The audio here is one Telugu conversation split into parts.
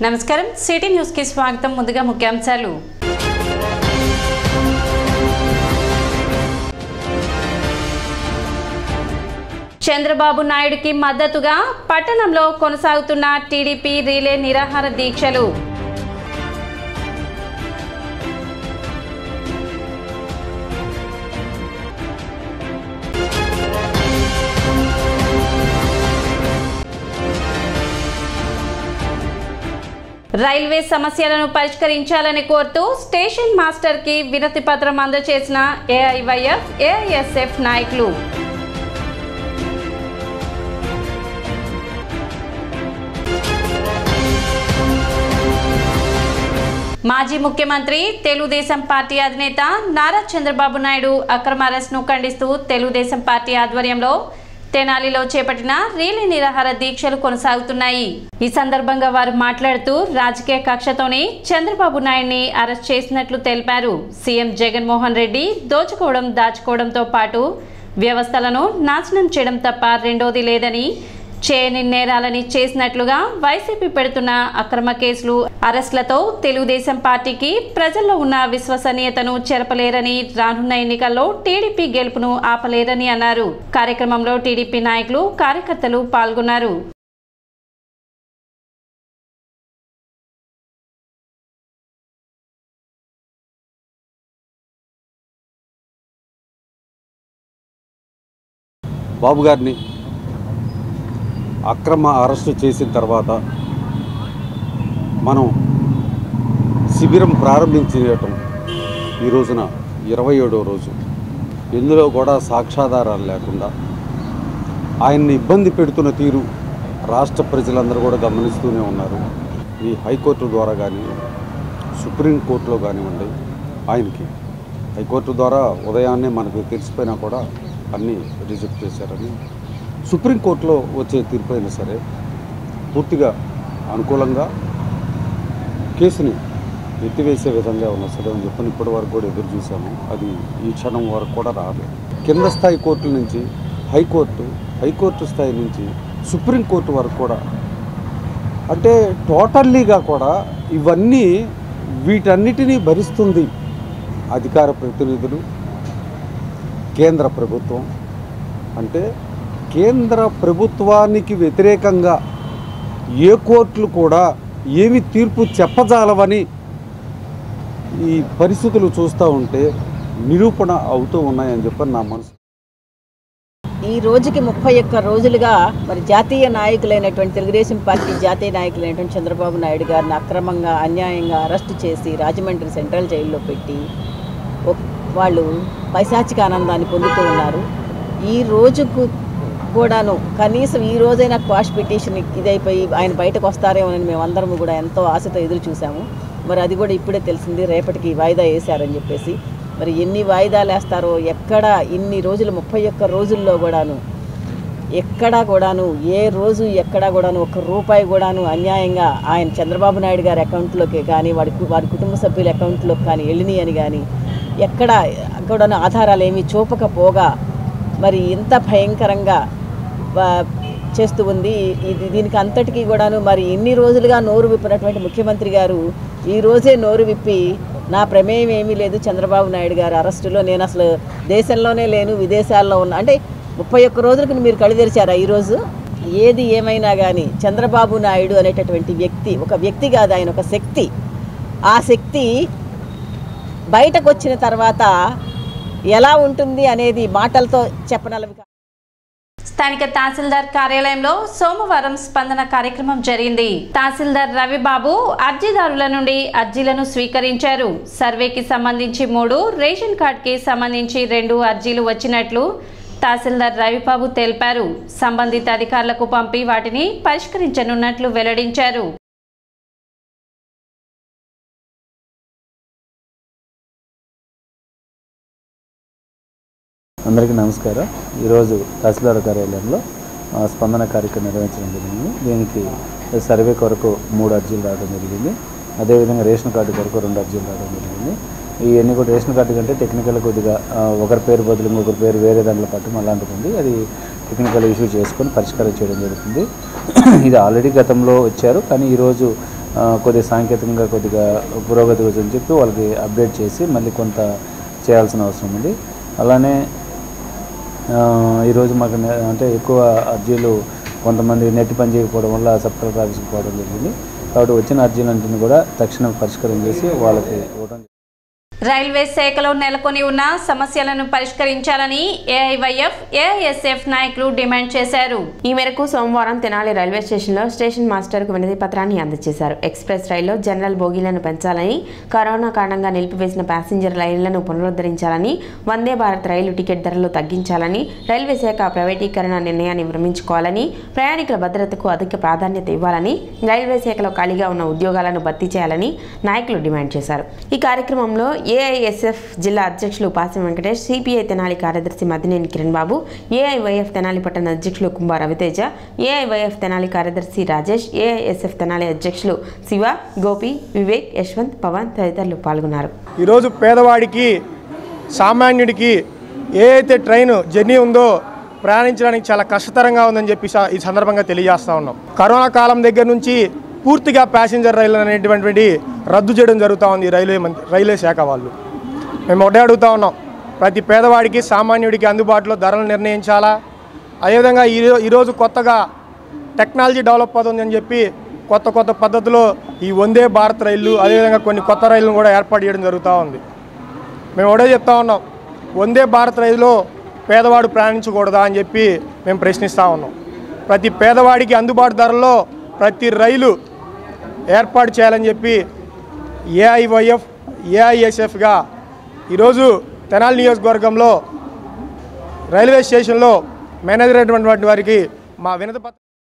నమస్కారం సిటీ న్యూస్ కి స్వాగతం ముందుగా ముఖ్యాంశాలు చంద్రబాబు నాయుడుకి మద్దతుగా పట్టణంలో కొనసాగుతున్న టీడీపీ రీలే నిరాహార దీక్షలు రైల్వే సమస్యలను పరిష్కరించాలని కోరుతూ స్టేషన్ మాస్టర్ కి వినతి పత్రం అందజేసిన ఏఐవైఎఫ్ ఏఐఎస్ఎఫ్ నాయకులు మాజీ ముఖ్యమంత్రి తెలుగుదేశం పార్టీ అధినేత నారా చంద్రబాబు నాయుడు అక్రమ అరెస్ట్ను ఖండిస్తూ తెలుగుదేశం పార్టీ ఆధ్వర్యంలో తెనాలిలో చేపట్టిన రీలీ నిరాహార దీక్షలు కొనసాగుతున్నాయి ఈ సందర్భంగా వారు మాట్లాడుతూ రాజకీయ కక్షతోనే చంద్రబాబు నాయుడిని అరెస్ట్ చేసినట్లు తెలిపారు సీఎం జగన్మోహన్ రెడ్డి దోచుకోవడం దాచుకోవడంతో పాటు వ్యవస్థలను నాశనం చేయడం తప్ప రెండోది లేదని చేయని నేరాలని చేసినట్లుగా వైసీపీ పెడుతున్న అక్రమ కేసులు అరెస్టులతో తెలుగుదేశం పార్టీకి ప్రజల్లో ఉన్న విశ్వసనీయతను చెరపలేరని రానున్న ఎన్నికల్లో టీడీపీ గెలుపును ఆపలేరని అన్నారు కార్యక్రమంలో టీడీపీ నాయకులు కార్యకర్తలు పాల్గొన్నారు బాబు గారిని అక్రమ అరెస్టు చేసిన తర్వాత మనం శిబిరం ప్రారంభించటం ఈ రోజున ఇరవై ఏడవ రోజు ఇందులో కూడా సాక్ష్యాధారాలు లేకుండా ఆయన్ని ఇబ్బంది పెడుతున్న తీరు రాష్ట్ర ప్రజలందరూ కూడా గమనిస్తూనే ఉన్నారు ఈ హైకోర్టు ద్వారా కానీ సుప్రీంకోర్టులో కానివ్వండి ఆయనకి హైకోర్టు ద్వారా ఉదయాన్నే మనకు తెలిసిపోయినా కూడా అన్నీ రిజెక్ట్ చేశారని సుప్రీంకోర్టులో వచ్చే తీర్పు అయినా సరే పూర్తిగా అనుకూలంగా కేసుని ఎత్తివేసే విధంగా ఉన్నా సరే అని చెప్పని ఇప్పటి వరకు కూడా ఎదురు చూసాము అది ఈ క్షణం వరకు కూడా రాలేదు కింద స్థాయి కోర్టుల నుంచి హైకోర్టు హైకోర్టు స్థాయి నుంచి సుప్రీంకోర్టు వరకు కూడా అంటే టోటల్లీగా కూడా ఇవన్నీ వీటన్నిటినీ భరిస్తుంది అధికార ప్రతినిధులు కేంద్ర ప్రభుత్వం అంటే కేంద్ర ప్రభుత్వానికి వ్యతిరేకంగా ఏ కోర్టులు కూడా ఏమి తీర్పు చెప్పజాలవని ఈ పరిస్థితులు చూస్తూ ఉంటే నిరూపణ అవుతూ ఉన్నాయని చెప్పని నా మనసు ఈ రోజుకి ముప్పై ఒక్క రోజులుగా మరి జాతీయ నాయకులైనటువంటి తెలుగుదేశం పార్టీ జాతీయ నాయకులైనటువంటి చంద్రబాబు నాయుడు గారిని అక్రమంగా అన్యాయంగా అరెస్టు చేసి రాజమండ్రి సెంట్రల్ జైల్లో పెట్టి ఒక్- వాళ్ళు పైశాచిక ఆనందాన్ని పొందుతూ ఉన్నారు ఈ రోజుకు కూడాను కనీసం ఈ రోజైనా క్వాష్ పిటిషన్ ఇదైపోయి ఆయన బయటకు వస్తారేమోనని మేమందరము కూడా ఎంతో ఆశతో ఎదురు చూసాము మరి అది కూడా ఇప్పుడే తెలిసింది రేపటికి వాయిదా వేశారని చెప్పేసి మరి ఎన్ని వాయిదాలు వేస్తారో ఎక్కడ ఇన్ని రోజులు ముప్పై ఒక్క రోజుల్లో కూడాను ఎక్కడా కూడాను ఏ రోజు ఎక్కడా కూడాను ఒక్క రూపాయి కూడాను అన్యాయంగా ఆయన చంద్రబాబు నాయుడు గారి అకౌంట్లోకి కానీ వాడి కు- వారి కుటుంబ సభ్యుల అకౌంట్లోకి కానీ వెళ్ళినాయి అని కానీ ఎక్కడ కూడాను ఆధారాలు ఏమీ చూపకపోగా మరి ఇంత భయంకరంగా వా- చేస్తూ ఉంది ఇది దీనికి అంతటికీ కూడాను మరి ఇన్ని రోజులుగా నోరు విప్పినటువంటి ముఖ్యమంత్రి గారు ఈ రోజే నోరు విప్పి నా ప్రమేయం ఏమీ లేదు చంద్రబాబు నాయుడు గారి అరెస్టులో నేను అసలు దేశంలోనే లేను విదేశాల్లో ఉన్నా అంటే ముప్పై ఒక్క రోజులకు మీరు కళ్ళు తెరిచారా ఈరోజు ఏది ఏమైనా కానీ చంద్రబాబు నాయుడు అనేటటువంటి వ్యక్తి ఒక వ్యక్తి కాదు ఆయన ఒక శక్తి ఆ శక్తి బయటకు వచ్చిన తర్వాత ఎలా ఉంటుంది అనేది మాటలతో చెప్పనలవి కాదు. స్థానిక తహసీల్దార్ కార్యాలయంలో సోమవారం స్పందన కార్యక్రమం జరిగింది తహసీల్దార్ రవిబాబు అర్జీదారుల నుండి అర్జీలను స్వీకరించారు సర్వేకి సంబంధించి మూడు రేషన్ కార్డుకి సంబంధించి రెండు అర్జీలు వచ్చినట్లు తహసీల్దార్ రవిబాబు తెలిపారు సంబంధిత అధికారులకు పంపి వాటిని పరిష్కరించనున్నట్లు వెల్లడించారు అందరికీ నమస్కారం ఈరోజు తహసీల్దార్ కార్యాలయంలో ఆ, స్పందన కార్యక్రమం నిర్వహించడం జరిగింది దీనికి సర్వే కొరకు మూడు అర్జీలు రావడం జరిగింది అదేవిధంగా రేషన్ కార్డు కొరకు రెండు అర్జీలు రావడం జరిగింది ఇవన్నీ కూడా రేషన్ కార్డు కంటే టెక్నికల్ కొద్దిగా ఆ, ఒకరి పేరు బదులు ఇంకొకరి పేరు వేరే దాంట్లో పట్టడం అలాంటిది ఉంది అది టెక్నికల్ ఇష్యూ చేసుకొని పరిష్కారం చేయడం జరుగుతుంది ఇది ఆల్రెడీ గతంలో వచ్చారు కానీ ఈరోజు ఆ, కొద్దిగా సాంకేతికంగా కొద్దిగా పురోగతి గురించి చెప్పి వాళ్ళకి అప్డేట్ చేసి మళ్ళీ కొంత చేయాల్సిన అవసరం ఉంది అలానే ఆ, ఈరోజు మాకు నె- అంటే ఎక్కువ అర్జీలు కొంతమంది నెట్ పని చేయకపోవడం వల్ల సబ్ కలెక్టర్ ఆఫీస్కి పోవడం జరిగింది కాబట్టి వచ్చిన అర్జీలన్నింటినీ కూడా తక్షణం పరిష్కారం చేసి వాళ్ళకి ఇవ్వడం రైల్వే శాఖలో నెలకొని ఉన్న సమస్యలను పరిష్కరించాలని ఏఐవైఎఫ్ ఏఐఎస్ఎఫ్ నాయకులు డిమాండ్ చేశారు ఈ మేరకు సోమవారం తెనాలి రైల్వే స్టేషన్లో స్టేషన్ మాస్టర్కు వినతి పత్రాన్ని అందజేశారు ఎక్స్ప్రెస్ రైల్లో జనరల్ బోగీలను పెంచాలని కరోనా కారణంగా నిలిపివేసిన ప్యాసింజర్ రైళ్లను పునరుద్ధరించాలని వందే భారత్ రైలు టికెట్ ధరలు తగ్గించాలని రైల్వే శాఖ ప్రైవేటీకరణ నిర్ణయాన్ని విరమించుకోవాలని ప్రయాణికుల భద్రతకు అధిక ప్రాధాన్యత ఇవ్వాలని రైల్వే శాఖలో ఖాళీగా ఉన్న ఉద్యోగాలను భర్తీ చేయాలని నాయకులు డిమాండ్ చేశారు ఈ కార్యక్రమంలో ఏఐఎస్ఎఫ్ జిల్లా అధ్యక్షులు పాసం వెంకటేష్ సిపిఐ తెనాలి కార్యదర్శి మదినేని కిరణ్ బాబు ఏఐవైఎఫ్ తెనాలి పట్టణ అధ్యక్షులు కుంభా రవితేజ ఏఐవైఎఫ్ తెనాలి కార్యదర్శి రాజేష్ ఏఐఎస్ఎఫ్ తెనాలి అధ్యక్షులు శివ గోపి వివేక్ యశ్వంత్ పవన్ తదితరులు పాల్గొన్నారు ఈరోజు పేదవాడికి సామాన్యుడికి ఏ అయితే ట్రైన్ జర్నీ ఉందో ప్రయాణించడానికి చాలా కష్టతరంగా ఉందని చెప్పి స- ఈ సందర్భంగా తెలియజేస్తా ఉన్నాం కరోనా కాలం దగ్గర నుంచి పూర్తిగా ప్యాసింజర్ రైలు అనేటువంటి రద్దు చేయడం జరుగుతూ ఉంది ఈ రైల్వే మంత్రి రైల్వే శాఖ వాళ్ళు మేము ఒకటే అడుగుతా ఉన్నాం ప్రతి పేదవాడికి సామాన్యుడికి అందుబాటులో ధరలు నిర్ణయించాలా అదేవిధంగా ఈ ఈరోజు కొత్తగా టెక్నాలజీ డెవలప్ అవుతుందని చెప్పి కొత్త కొత్త పద్ధతిలో ఈ వందే భారత్ రైళ్లు అదేవిధంగా కొన్ని కొత్త రైళ్లను కూడా ఏర్పాటు చేయడం జరుగుతూ ఉంది మేము ఒకటే చెప్తా ఉన్నాం వందే భారత్ రైలులో పేదవాడు ప్రయాణించకూడదా అని చెప్పి మేము ప్రశ్నిస్తూ ఉన్నాం ప్రతి పేదవాడికి అందుబాటు ధరల్లో ప్రతి రైలు ఏర్పాటు చేయాలని చెప్పి ఏఐవైఎఫ్ ఏఐఎస్ఎఫ్గా ఈరోజు తెనాలి నియోజకవర్గంలో రైల్వే స్టేషన్లో మేనేజర్ అయినటువంటి వారికి మా వినతి పత్రం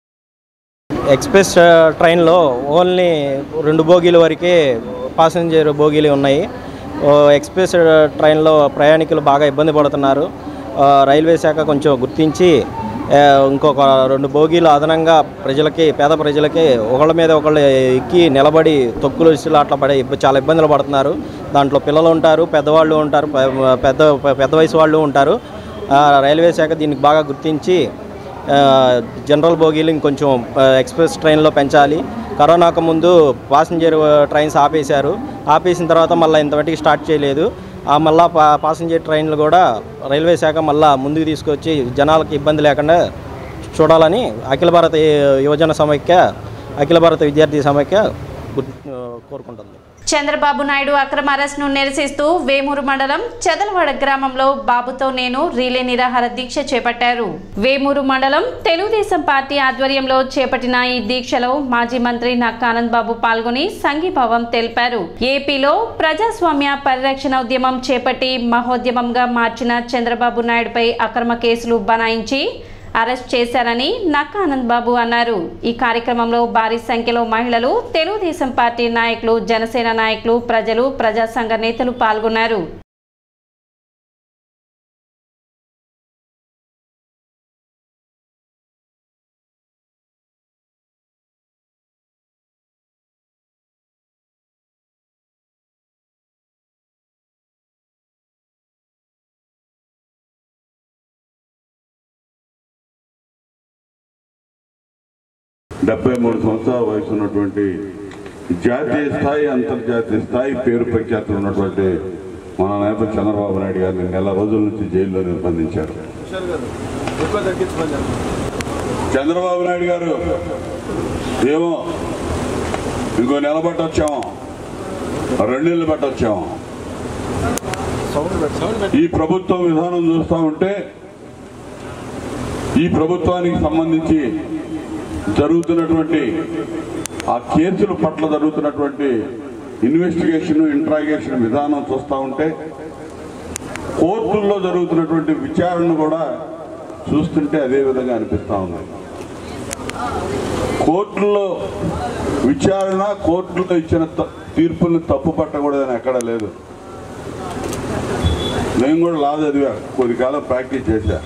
ఎక్స్ప్రెస్ ఆ, ట్రైన్లో ఓన్లీ రెండు బోగీల వరకే పాసింజర్ బోగీలు ఉన్నాయి ఓ, ఎక్స్ప్రెస్ ఆ, ట్రైన్లో ప్రయాణికులు బాగా ఇబ్బంది పడుతున్నారు ఆ, రైల్వే శాఖ కొంచెం గుర్తించి ఆ, ఇంకొక రెండు బోగీలు అదనంగా ప్రజలకి పేద ప్రజలకి ఒకళ్ళ మీద ఒకళ్ళు ఎక్కి నిలబడి తొక్కులు ఇసులు అట్లా పడే ఇబ్బ- చాలా ఇబ్బందులు పడుతున్నారు దాంట్లో పిల్లలు ఉంటారు పెద్దవాళ్ళు ఉంటారు పె- పెద్ద పెద్ద వయసు వాళ్ళు ఉంటారు ఆ, రైల్వే శాఖ దీనికి బాగా గుర్తించి ఆ, జనరల్ బోగీలు ఇంకొంచెం ఆ, ఎక్స్ప్రెస్ ట్రైన్లో పెంచాలి కరోనాకు ముందు పాసింజర్ ట్రైన్స్ ఆపేశారు ఆపేసిన తర్వాత మళ్ళీ ఇంతవరకు స్టార్ట్ చేయలేదు ఆ మళ్ళా పా పాసింజర్ ట్రైన్లు కూడా రైల్వే శాఖ మళ్ళా ముందుకు తీసుకొచ్చి జనాలకు ఇబ్బంది లేకుండా చూడాలని అఖిల భారత యువజన సమైక్య అఖిల భారత విద్యార్థి సమైక్య గుర్- ఆ, కోరుకుంటుంది చంద్రబాబు నాయుడు అక్రమ అరెస్ట్ను నిరసిస్తూ వేమూరు మండలం చెదలవాడ గ్రామంలో బాబుతో నేను రీలే నిరాహార దీక్ష చేపట్టారు వేమూరు మండలం తెలుగుదేశం పార్టీ ఆధ్వర్యంలో చేపట్టిన ఈ దీక్షలో మాజీ మంత్రి నక్కా ఆనంద్ బాబు పాల్గొని సంఘీభావం తెలిపారు ఏపీలో ప్రజాస్వామ్య పరిరక్షణ ఉద్యమం చేపట్టి మహోద్యమంగా మార్చిన చంద్రబాబు నాయుడుపై అక్రమ కేసులు బనాయించి అరెస్ట్ చేశారని నక్కా ఆనంద్ బాబు అన్నారు ఈ కార్యక్రమంలో భారీ సంఖ్యలో మహిళలు తెలుగుదేశం పార్టీ నాయకులు జనసేన నాయకులు ప్రజలు ప్రజా సంఘ నేతలు పాల్గొన్నారు డెబ్బై మూడు సంవత్సరాల వయసు ఉన్నటువంటి జాతీయ స్థాయి అంతర్జాతీయ స్థాయి పేరు ప్రఖ్యాతులు ఉన్నటువంటి మన నేత చంద్రబాబు నాయుడు గారిని నెల రోజుల నుంచి జైల్లో నిర్బంధించారు చంద్రబాబు నాయుడు గారు ఏమో ఇంకో నెల పట్టొచ్చాము రెండు నెలలు పట్టొచ్చాము ఈ ప్రభుత్వం విధానం చూస్తా ఉంటే ఈ ప్రభుత్వానికి సంబంధించి జరుగుతున్నటువంటి ఆ కేసుల పట్ల జరుగుతున్నటువంటి ఇన్వెస్టిగేషన్ ఇంట్రాగేషన్ విధానం చూస్తూ ఉంటే కోర్టుల్లో జరుగుతున్నటువంటి విచారణ కూడా చూస్తుంటే అదే విధంగా అనిపిస్తూ ఉంది కోర్టుల్లో విచారణ కోర్టులో ఇచ్చిన త- తీర్పుల్ని తప్పు పట్టకూడదని ఎక్కడ లేదు నేను కూడా లా చదివా కొద్ది కాలం ప్రాక్టీస్ చేశా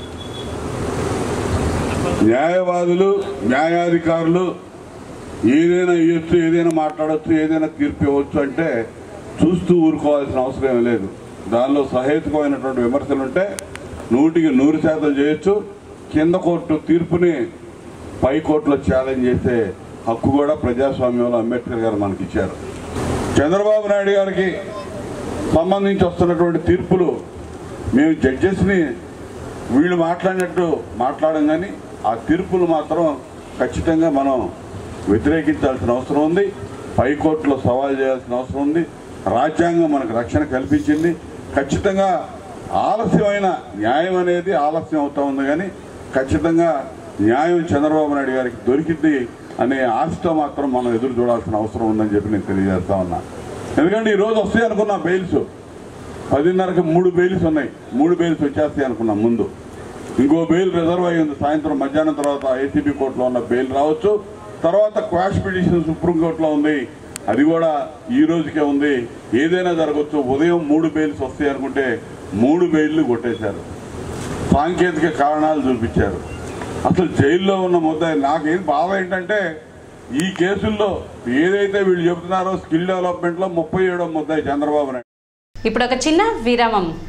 న్యాయవాదులు న్యాయాధికారులు ఏదైనా ఇవ్వచ్చు ఏదైనా మాట్లాడవచ్చు ఏదైనా తీర్పు ఇవ్వచ్చు అంటే చూస్తూ ఊరుకోవాల్సిన అవసరం ఏమీ లేదు దానిలో సహేతుకమైనటువంటి విమర్శలు ఉంటే నూటికి నూరు శాతం చేయొచ్చు కింద కోర్టు తీర్పుని పై కోర్టులో ఛాలెంజ్ చేసే హక్కు కూడా ప్రజాస్వామ్యంలో అంబేద్కర్ గారు మనకి ఇచ్చారు చంద్రబాబు నాయుడు గారికి సంబంధించి వస్తున్నటువంటి తీర్పులు మేము జడ్జెస్ని వీళ్ళు మాట్లాడినట్టు మాట్లాడం కానీ ఆ తీర్పులు మాత్రం ఖచ్చితంగా మనం వ్యతిరేకించాల్సిన అవసరం ఉంది పైకోర్టులో సవాల్ చేయాల్సిన అవసరం ఉంది రాజ్యాంగం మనకు రక్షణ కల్పించింది ఖచ్చితంగా ఆలస్యమైన న్యాయం అనేది ఆలస్యం అవుతా ఉంది కానీ ఖచ్చితంగా న్యాయం చంద్రబాబు నాయుడు గారికి దొరికింది అనే ఆశతో మాత్రం మనం ఎదురు చూడాల్సిన అవసరం ఉందని చెప్పి నేను తెలియజేస్తా ఉన్నా ఎందుకంటే ఈ రోజు వస్తాయి అనుకున్నా బెయిల్స్ పదిన్నరకి మూడు బెయిల్స్ ఉన్నాయి మూడు బెయిల్స్ వచ్చేస్తాయి అనుకున్నాం ముందు ఇంకో బెయిల్ రిజర్వ్ అయ్యి ఉంది సాయంత్రం మధ్యాహ్నం తర్వాత ఏసీబీ కోర్టులో ఉన్న బెయిల్ రావచ్చు తర్వాత క్వాష్ పిటిషన్ సుప్రీంకోర్టులో ఉంది అది కూడా ఈ రోజుకే ఉంది ఏదైనా జరగవచ్చు ఉదయం మూడు బెయిల్స్ వస్తాయి అనుకుంటే మూడు బెయిల్లు కొట్టేశారు సాంకేతిక కారణాలు చూపించారు అసలు జైల్లో ఉన్న ముద్దాయి నాకేం బాధ ఏంటంటే ఈ కేసుల్లో ఏదైతే వీళ్ళు చెబుతున్నారో స్కిల్ డెవలప్మెంట్లో ముప్పై ఏడో ముద్దాయి చంద్రబాబు నాయుడు ఇప్పుడు ఒక చిన్న విరామం